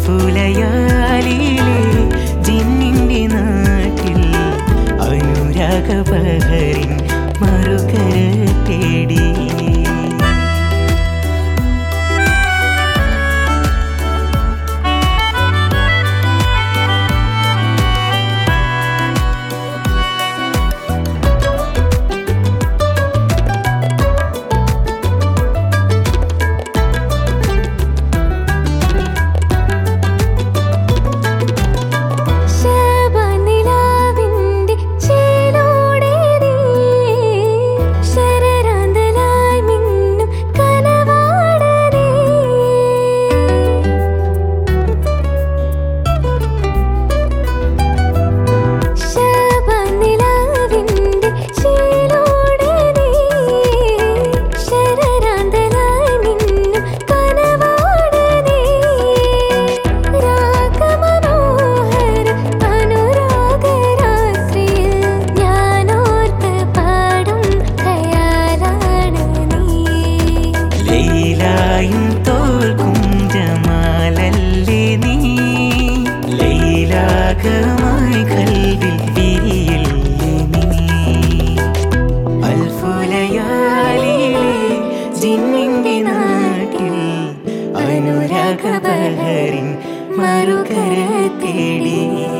അൽഫുലയാലിലെ ജിന്നിന്റെ നാട്ടിൽ അനുരാഗപഹരിൻ മറുകര തേടി ശബനിലാവിന്റെ ചേലോടെ നീ ശരറാന്തലായി മിന്നും കനവാട് നീ ശബനിലാവിന്റെ ചേലോടെ നീ ശരറാന്തലായി മിന്നും കനവാട് നീ രാഗമനോഹര അനുരാഗരാത്രിയിൽ ഞാനോർത്ത് പാടും ഖയാലാണ് നീ ലൈലായും തോൽക്കും ജമാലല്ലേ നീ ലൈലാകമായി കൽവിൽ വിരിയില്ലേ നീ അൽഫുലയാലിലെ ജിന്നിന്റെ നാട്ടിൽ അനുരാഗപഹരിൻ മറുകര തേടി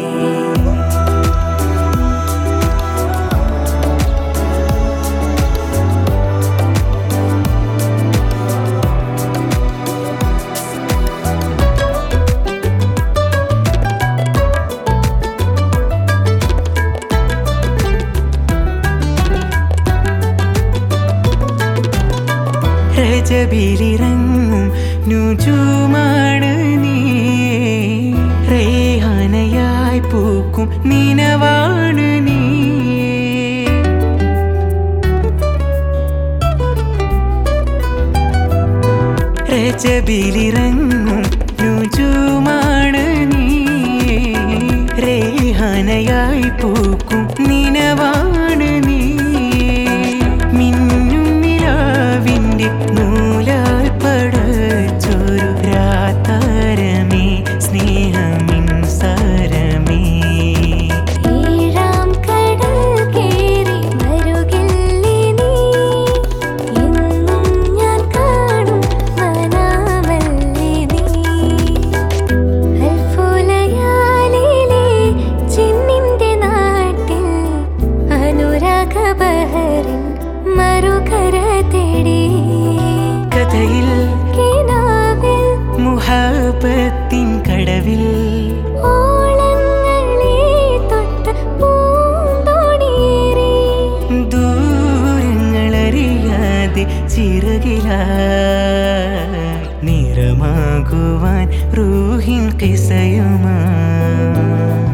രജബിലിറങ്ങും നുജുമാണ് നീ റേഹാനയായി പൂക്കും നിനവാണ് നീ രജബിലിറങ്ങും നുജുമാണ് നീ റേഹാനയായി പൂക്കും നിനവാണ് നീ മിന്നും നിലാവിൻ്റെ നൂലാൽ പടച്ചൊരു രാതാരമേ സ്നേഹമിൻ സാരമേ ഏഴാം കടൽ കേറി വരുകില്ലേ നീ എന്നും ഞാൻ കാണും മനാമല്ലേ നീ അൽഫുലയാലിലെ ചിന്നിന്റെ നാട്ടിൽ അനുരാഗബഹറിൻ മറുകര തേടി കഥയിൽ കിനാവിൽ മുഹാബത്തിൻ കടവിൽ ഓളങ്ങളെ തൊട്ട് പൂന്തോണിയേറി ദൂരങ്ങളറിയാതെ ചിറകില നിറമാകുവാൻ റൂഹിൻ കിസയുമാ